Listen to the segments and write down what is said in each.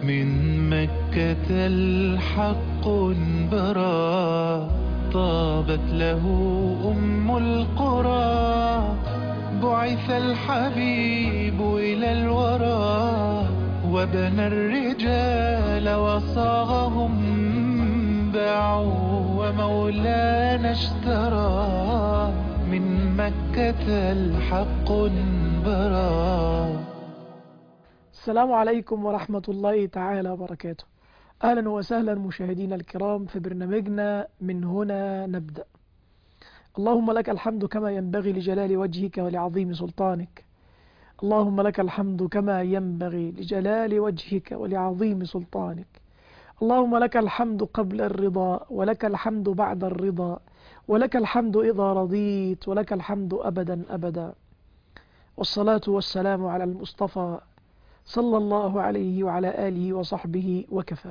من مكة الحق برا طابت له أم القرى بعث الحبيب إلى الورى وبنى الرجال وصاغهم باعوا ومولانا اشترى من مكة الحق برا السلام عليكم ورحمة الله تعالى وبركاته أهلا وسهلا مشاهدينا الكرام في برنامجنا من هنا نبدأ اللهم لك الحمد كما ينبغي لجلال وجهك ولعظيم سلطانك اللهم لك الحمد كما ينبغي لجلال وجهك ولعظيم سلطانك اللهم لك الحمد قبل الرضا ولك الحمد بعد الرضا ولك الحمد إذا رضيت ولك الحمد أبدا أبدا والصلاة والسلام على المصطفى صلى الله عليه وعلى آله وصحبه وكفى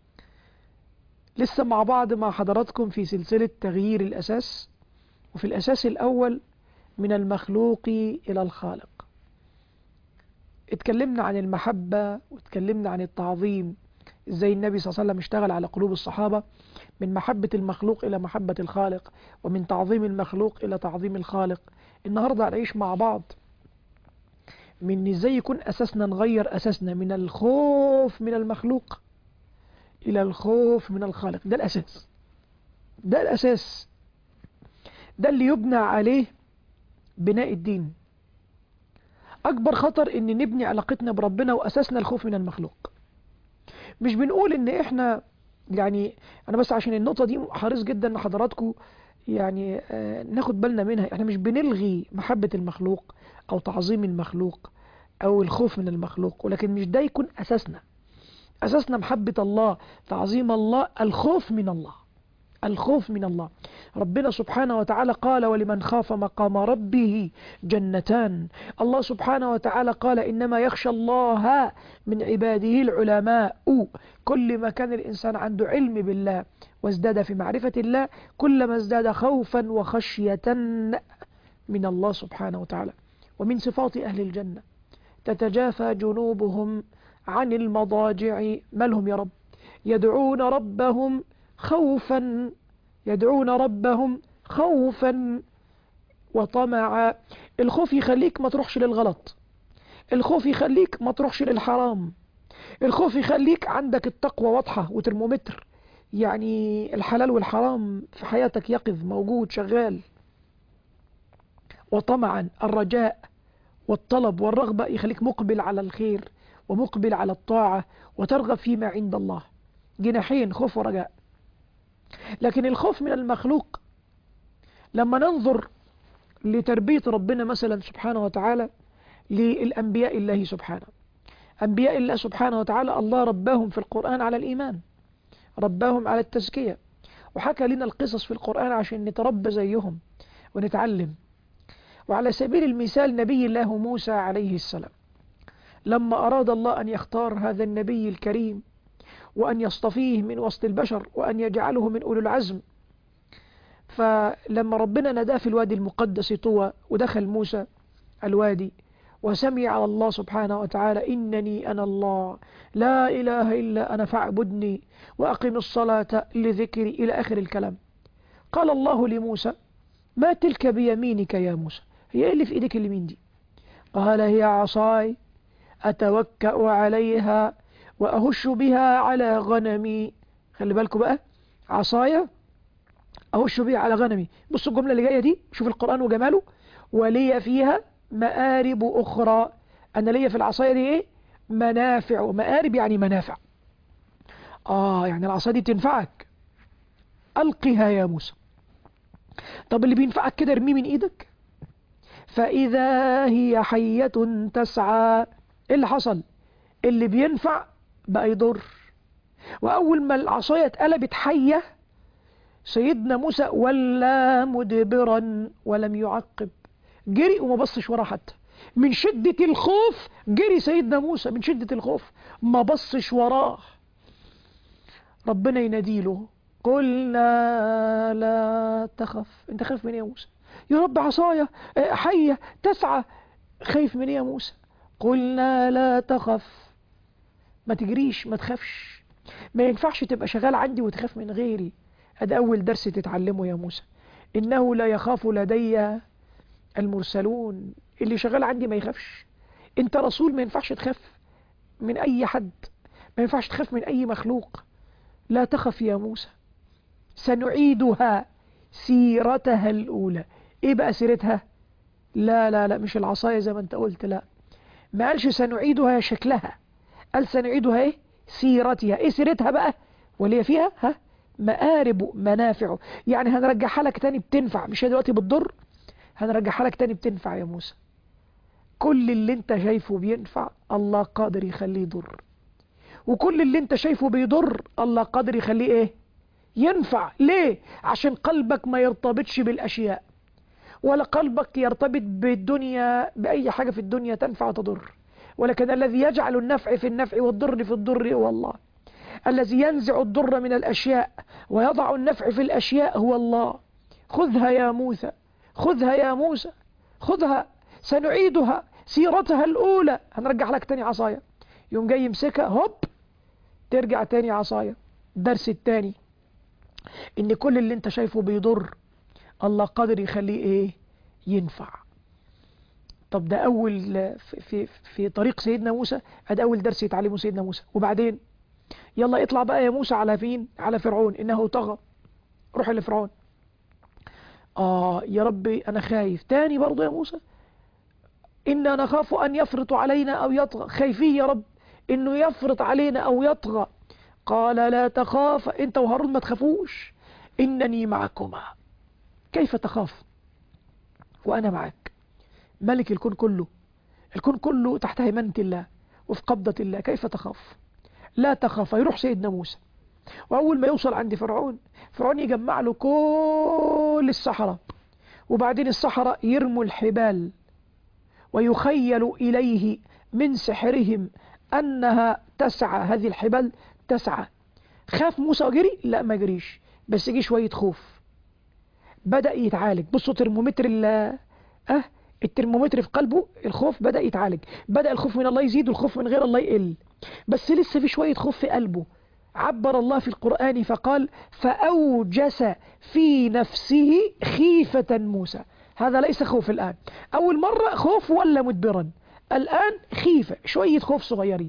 لسه مع بعض مع حضراتكم في سلسلة تغيير الأساس وفي الأساس الأول من المخلوق إلى الخالق اتكلمنا عن المحبة واتكلمنا عن التعظيم ازاي النبي صلى الله عليه وسلم اشتغل على قلوب الصحابة من محبة المخلوق إلى محبة الخالق ومن تعظيم المخلوق إلى تعظيم الخالق النهاردة هنعيش مع بعض من ازاي يكون أساسنا نغير أساسنا من الخوف من المخلوق إلى الخوف من الخالق ده الأساس ده الأساس ده اللي يبنى عليه بناء الدين أكبر خطر إن نبني علاقتنا بربنا وأساسنا الخوف من المخلوق مش بنقول إن إحنا يعني أنا بس عشان النقطة دي حريص جدا إن حضراتكم يعني آه ناخد بالنا منها إحنا مش بنلغي محبة المخلوق أو تعظيم المخلوق أو الخوف من المخلوق ولكن مش ده يكون أساسنا أساسنا محبة الله تعظيم الله الخوف من الله الخوف من الله ربنا سبحانه وتعالى قال ولمن خاف مقام ربه جنتان الله سبحانه وتعالى قال إنما يخشى الله من عباده العلماء كل ما كان الإنسان عنده علم بالله وازداد في معرفة الله كلما ازداد خوفا وخشية من الله سبحانه وتعالى ومن صفات أهل الجنة تتجافى جنوبهم عن المضاجع ما لهم يا رب يدعون ربهم خوفا يدعون ربهم خوفا وطمعا الخوف يخليك ما تروحش للغلط الخوف يخليك ما تروحش للحرام الخوف يخليك عندك التقوى واضحة وترمومتر يعني الحلال والحرام في حياتك يقظ موجود شغال وطمعا الرجاء والطلب والرغبة يخليك مقبل على الخير ومقبل على الطاعة وترغب فيما عند الله جناحين خوف ورجاء لكن الخوف من المخلوق لما ننظر لتربية ربنا مثلا سبحانه وتعالى للأنبياء الله سبحانه أنبياء الله سبحانه وتعالى الله رباهم في القرآن على الإيمان رباهم على التزكية وحكى لنا القصص في القرآن عشان نتربى زيهم ونتعلم وعلى سبيل المثال نبي الله موسى عليه السلام لما أراد الله أن يختار هذا النبي الكريم وأن يصطفيه من وسط البشر وأن يجعله من أولو العزم فلما ربنا نداه في الوادي المقدس طوى ودخل موسى الوادي وسمع على الله سبحانه وتعالى إنني أنا الله لا إله إلا أنا فاعبدني وأقم الصلاة لذكري إلى آخر الكلام قال الله لموسى ما تلك بيمينك يا موسى هي إيه اللي في إيدك اليمين دي قال هي عصاي أتوكأ عليها وأهش بها على غنمي خلي بالكم بقى عصايا أهش بها على غنمي بصوا الجملة اللي جاية دي شوف القرآن وجماله ولي فيها مآرب أخرى أنا ليا في العصاية دي إيه منافع ومآرب يعني منافع آه يعني العصاية دي تنفعك ألقها يا موسى طب اللي بينفعك كده ارميه من إيدك فإذا هي حية تسعى إيه اللي حصل اللي بينفع بقى يضر وأول ما العصاية اتقلبت حية سيدنا موسى ولا مدبرا ولم يعقب جري وما بصش وراه حتى من شدة الخوف جري سيدنا موسى من شدة الخوف ما بصش وراه ربنا يناديله قلنا لا تخف انت خايف من ايه يا موسى يا رب عصايا حية تسعى خايف من ايه يا موسى قلنا لا تخف ما تجريش ما تخافش ما ينفعش تبقى شغال عندي وتخاف من غيري هذا أول درس تتعلمه يا موسى إنه لا يخاف لدي المرسلون اللي شغال عندي ما يخافش انت رسول ما ينفعش تخاف من أي حد ما ينفعش تخاف من أي مخلوق لا تخف يا موسى سنعيدها سيرتها الأولى إيه بقى سيرتها لا لا لا مش العصاية زي ما انت قلت لا ما قالش سنعيدها شكلها قال سنعيدها ايه سيرتها ايه سيرتها بقى واللي فيها ها مآرب منافع يعني هنرجعها لك تاني بتنفع مش هي دلوقتي بتضر هنرجعها لك تاني بتنفع يا موسى كل اللي انت شايفه بينفع الله قادر يخليه يضر وكل اللي انت شايفه بيضر الله قادر يخليه ايه ينفع ليه عشان قلبك ما يرتبطش بالاشياء ولا قلبك يرتبط بالدنيا بأي حاجة في الدنيا تنفع وتضر ولكن الذي يجعل النفع في النفع والضر في الضر هو الله الذي ينزع الضر من الأشياء ويضع النفع في الأشياء هو الله خذها يا موسى خذها يا موسى خذها سنعيدها سيرتها الأولى هنرجع لك تاني عصايا يوم جاي يمسكها هوب ترجع تاني عصايا الدرس التاني ان كل اللي انت شايفه بيضر الله قادر يخليه ايه ينفع طب ده اول في, في, في طريق سيدنا موسى ادي اول درس يتعلمه سيدنا موسى وبعدين يلا اطلع بقى يا موسى على فين على فرعون انه طغى روح لفرعون اه يا ربي انا خايف تاني برضه يا موسى إنا نخاف أن يفرط علينا أو يطغى خايفين يا رب إنه يفرط علينا أو يطغى قال لا تخاف أنت وهارون ما تخافوش إنني معكما كيف تخاف وأنا معك ملك الكون كله الكون كله تحت هيمنة الله وفي قبضة الله كيف تخاف لا تخاف يروح سيدنا موسى وأول ما يوصل عند فرعون فرعون يجمع له كل السحرة وبعدين السحرة يرموا الحبال ويخيل إليه من سحرهم أنها تسعى هذه الحبال تسعى خاف موسى وجري لا ما جريش بس جه شوية خوف بدأ يتعالج بصوا ترمومتر ال اه الترمومتر في قلبه الخوف بدأ يتعالج بدأ الخوف من الله يزيد والخوف من غير الله يقل بس لسه في شوية خوف في قلبه عبر الله في القرآن فقال فأوجس في نفسه خيفة موسى هذا ليس خوف الآن أول مرة خوف ولا مدبرا الآن خيفة شوية خوف صغيرين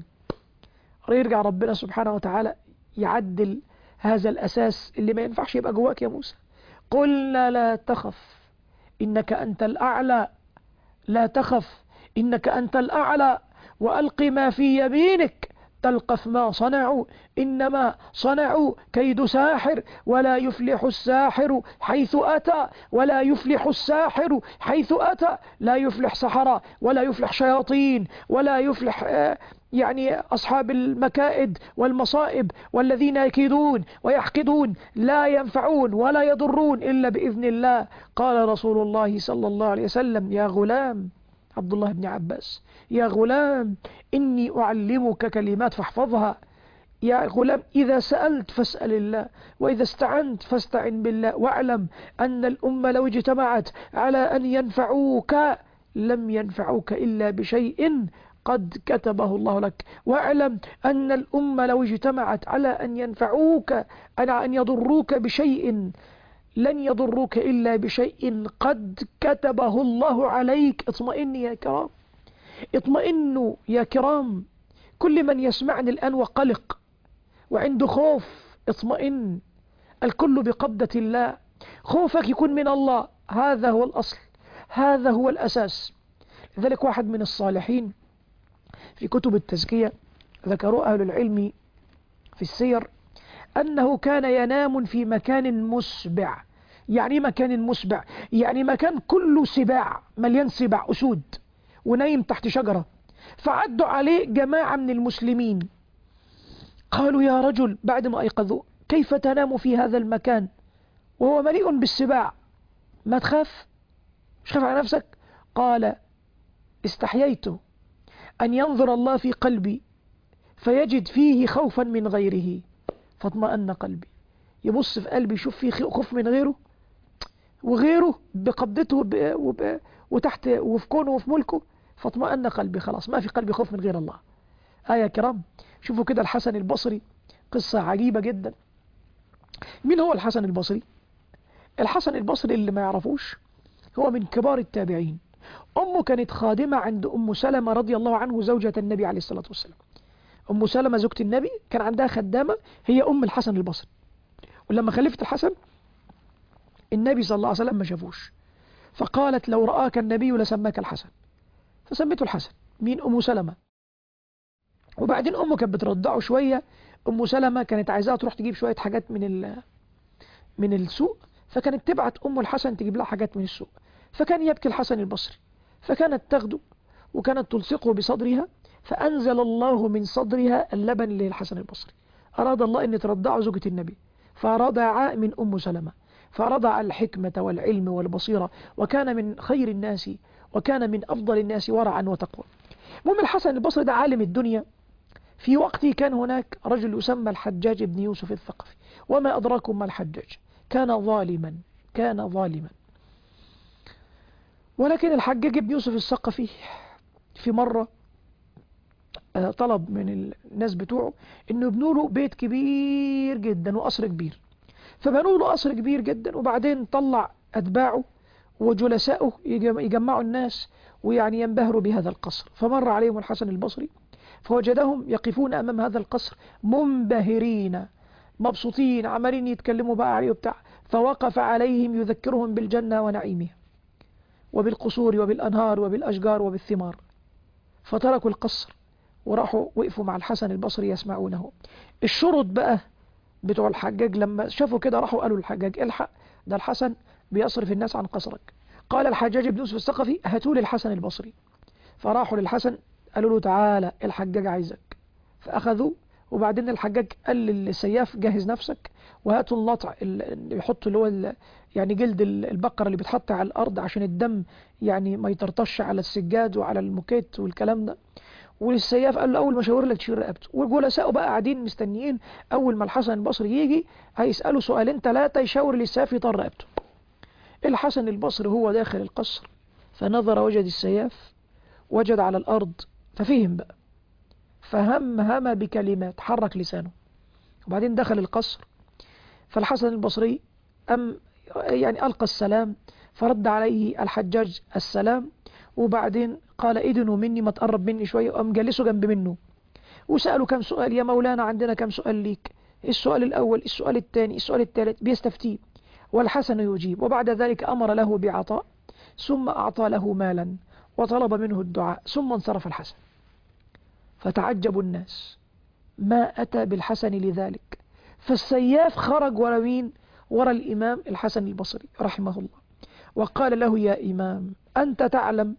يرجع ربنا سبحانه وتعالى يعدل هذا الأساس اللي ما ينفعش يبقى جواك يا موسى قلنا لا تخف إنك أنت الأعلى لا تخف إنك أنت الأعلى وألق ما في يمينك تلقف ما صنعوا إنما صنعوا كيد ساحر ولا يفلح الساحر حيث أتى ولا يفلح الساحر حيث أتى لا يفلح سحرة ولا يفلح شياطين ولا يفلح يعني أصحاب المكائد والمصائب والذين يكيدون ويحقدون لا ينفعون ولا يضرون إلا بإذن الله قال رسول الله صلى الله عليه وسلم يا غلام عبد الله بن عباس يا غلام إني أعلمك كلمات فاحفظها يا غلام إذا سألت فاسأل الله وإذا استعنت فاستعن بالله واعلم أن الأمة لو اجتمعت على أن ينفعوك لم ينفعوك إلا بشيء قد كتبه الله لك واعلم أن الأمة لو اجتمعت على أن ينفعوك على أن يضروك بشيء لن يضروك إلا بشيء قد كتبه الله عليك اطمئن يا كرام اطمئنوا يا كرام كل من يسمعني الآن وقلق وعنده خوف اطمئن الكل بقبضة الله خوفك يكون من الله هذا هو الأصل هذا هو الأساس لذلك واحد من الصالحين في كتب التزكية ذكروا أهل العلم في السير أنه كان ينام في مكان مسبع يعني مكان مسبع يعني مكان كله سباع مليان سباع أسود ونايم تحت شجرة فعدوا عليه جماعة من المسلمين قالوا يا رجل بعد ما أيقظوا كيف تنام في هذا المكان وهو مليء بالسباع ما تخاف مش خاف على نفسك قال استحييت أن ينظر الله في قلبي فيجد فيه خوفا من غيره فاطمأن قلبي يبص في قلبي يشوف فيه خوف من غيره وغيره بقبضته وب... وب... وتحت وفي كونه وفي ملكه فاطمأن قلبي خلاص ما في قلبي خوف من غير الله آية كرام شوفوا كده الحسن البصري قصة عجيبة جدا مين هو الحسن البصري الحسن البصري اللي ما يعرفوش هو من كبار التابعين أمه كانت خادمة عند أم سلمة رضي الله عنه زوجة النبي عليه الصلاة والسلام أم سلمة زوجة النبي كان عندها خدامة هي أم الحسن البصري ولما خلفت الحسن النبي صلى الله عليه وسلم ما شافوش فقالت لو رآك النبي لسماك الحسن فسميته الحسن مين أم سلمة وبعدين أمه كانت بترضعه شوية أم سلمة كانت عايزاها تروح تجيب شوية حاجات من ال من السوق فكانت تبعت أم الحسن تجيب لها حاجات من السوق فكان يبكي الحسن البصري فكانت تاخده وكانت تلصقه بصدرها فأنزل الله من صدرها اللبن للحسن البصري أراد الله أن ترضعه زوجة النبي فرضع من أم سلمة فرضع الحكمة والعلم والبصيرة وكان من خير الناس وكان من أفضل الناس ورعا وتقوى المهم الحسن البصري ده عالم الدنيا في وقته كان هناك رجل يسمى الحجاج بن يوسف الثقفي وما أدراكم ما الحجاج كان ظالما كان ظالما ولكن الحجاج بن يوسف الثقفي في مرة طلب من الناس بتوعه انه يبنوا له بيت كبير جدا وقصر كبير فبنوا له قصر كبير جدا وبعدين طلع اتباعه وجلسائه يجمعوا الناس ويعني ينبهروا بهذا القصر فمر عليهم الحسن البصري فوجدهم يقفون امام هذا القصر منبهرين مبسوطين عمالين يتكلموا بقى عليه وبتاع فوقف عليهم يذكرهم بالجنة ونعيمها وبالقصور وبالأنهار وبالأشجار وبالثمار فتركوا القصر وراحوا وقفوا مع الحسن البصري يسمعونه الشرط بقى بتوع الحجاج لما شافوا كده راحوا قالوا للحجاج الحق ده الحسن بيصرف الناس عن قصرك قال الحجاج بن يوسف الثقفي هاتوا لي الحسن البصري فراحوا للحسن قالوا له تعالى الحجاج عايزك فأخذوا وبعدين الحجاج قال للسياف جهز نفسك وهاتوا اللطع اللي يحط اللي هو يعني جلد البقرة اللي بيتحط على الأرض عشان الدم يعني ما يطرطش على السجاد وعلى الموكيت والكلام ده والسياف قال له أول ما شاور لك تشيل رقبته والجلساء بقى قاعدين مستنيين أول ما الحسن البصري يجي هيسألوا سؤالين ثلاثة يشاور للسياف يطر رقبته الحسن البصري هو داخل القصر فنظر وجد السياف وجد على الأرض ففهم بقى فهم هم بكلمات حرك لسانه وبعدين دخل القصر فالحسن البصري أم يعني ألقى السلام فرد عليه الحجاج السلام وبعدين قال إذنوا مني ما تقرب مني شوية وقام جلسوا جنب منه وسألوا كم سؤال يا مولانا عندنا كم سؤال ليك السؤال الأول السؤال الثاني السؤال الثالث بيستفتيه والحسن يجيب وبعد ذلك أمر له بعطاء ثم أعطى له مالا وطلب منه الدعاء ثم انصرف الحسن فتعجب الناس ما أتى بالحسن لذلك فالسياف خرج ورا مين ورا الإمام الحسن البصري رحمه الله وقال له يا إمام أنت تعلم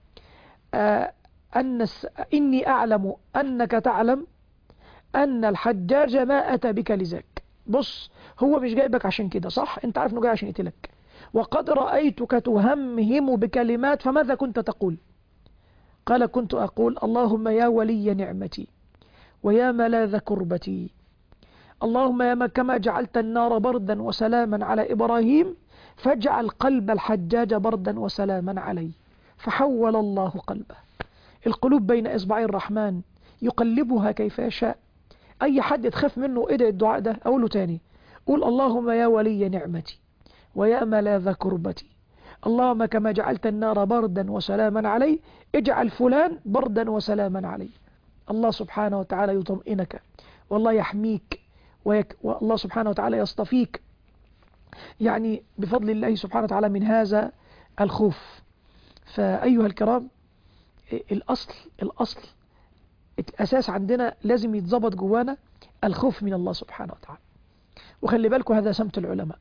آه أن إني أعلم أنك تعلم أن الحجاج ما أتى بك لذاك بص هو مش جايبك عشان كده صح أنت عارف أنه جاي عشان يقتلك وقد رأيتك تهمهم بكلمات فماذا كنت تقول قال كنت أقول اللهم يا ولي نعمتي ويا ملاذ كربتي اللهم يا ما كما جعلت النار بردا وسلاما على إبراهيم فاجعل قلب الحجاج بردا وسلاما عليه فحول الله قلبه القلوب بين إصبعي الرحمن يقلبها كيف يشاء أي حد تخاف منه ادعي الدعاء ده أقوله تاني قول اللهم يا ولي نعمتي ويا ملاذ كربتي اللهم كما جعلت النار بردا وسلاما عليه اجعل فلان بردا وسلاما عليه الله سبحانه وتعالى يطمئنك والله يحميك ويك والله سبحانه وتعالى يصطفيك يعني بفضل الله سبحانه وتعالى من هذا الخوف فأيها الكرام الأصل الأصل الأساس عندنا لازم يتظبط جوانا الخوف من الله سبحانه وتعالى وخلي بالكم هذا سمت العلماء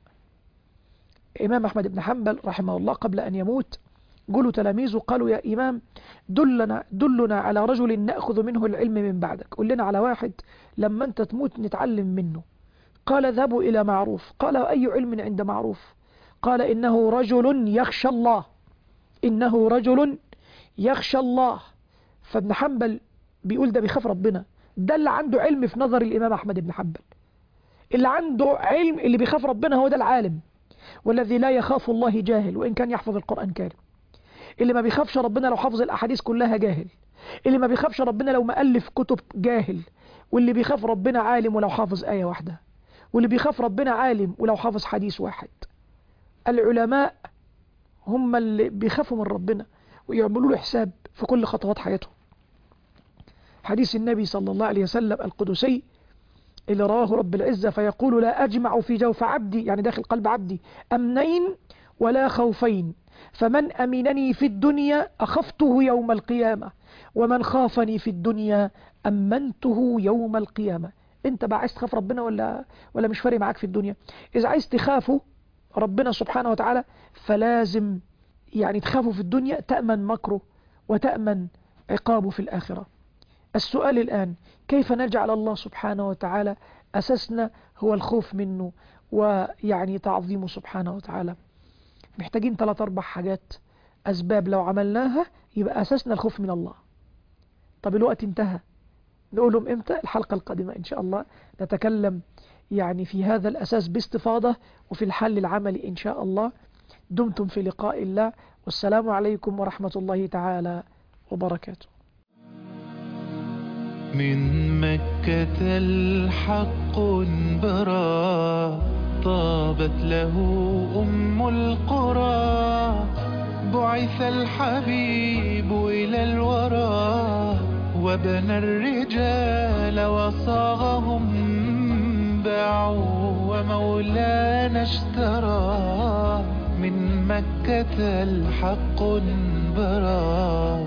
إمام أحمد بن حنبل رحمه الله قبل أن يموت قالوا تلاميذه قالوا يا إمام دلنا, دلنا على رجل نأخذ منه العلم من بعدك قل لنا على واحد لما أنت تموت نتعلم منه قال ذهبوا إلى معروف قال أي علم عند معروف قال إنه رجل يخشى الله إنه رجل يخشى الله فابن حنبل بيقول ده بيخاف ربنا ده اللي عنده علم في نظر الإمام أحمد بن حنبل اللي عنده علم اللي بيخاف ربنا هو ده العالم والذي لا يخاف الله جاهل وإن كان يحفظ القرآن كارم اللي ما بيخافش ربنا لو حفظ الأحاديث كلها جاهل اللي ما بيخافش ربنا لو مألف كتب جاهل واللي بيخاف ربنا عالم ولو حافظ آية واحدة واللي بيخاف ربنا عالم ولو حافظ حديث واحد العلماء هم اللي بيخافوا من ربنا ويعملوا له حساب في كل خطوات حياتهم حديث النبي صلى الله عليه وسلم القدسي اللي رواه رب العزة فيقول لا أجمع في جوف عبدي يعني داخل قلب عبدي أمنين ولا خوفين فمن أمنني في الدنيا أخفته يوم القيامة ومن خافني في الدنيا أمنته يوم القيامة انت بقى عايز تخاف ربنا ولا ولا مش فارق معاك في الدنيا إذا عايز تخافه ربنا سبحانه وتعالى فلازم يعني تخافه في الدنيا تأمن مكره وتأمن عقابه في الآخرة السؤال الآن كيف نجعل الله سبحانه وتعالى أساسنا هو الخوف منه ويعني تعظيمه سبحانه وتعالى محتاجين ثلاث أربع حاجات أسباب لو عملناها يبقى أساسنا الخوف من الله طب الوقت انتهى نقولهم إمتى الحلقة القادمة إن شاء الله نتكلم يعني في هذا الأساس باستفاضة وفي الحل العملي إن شاء الله دمتم في لقاء الله والسلام عليكم ورحمة الله تعالى وبركاته من مكة الحق برا طابت له أم القرى بعث الحبيب إلى الورى وبنى الرجال وصاغهم باعوا ومولانا اشترى من مكة الحق برا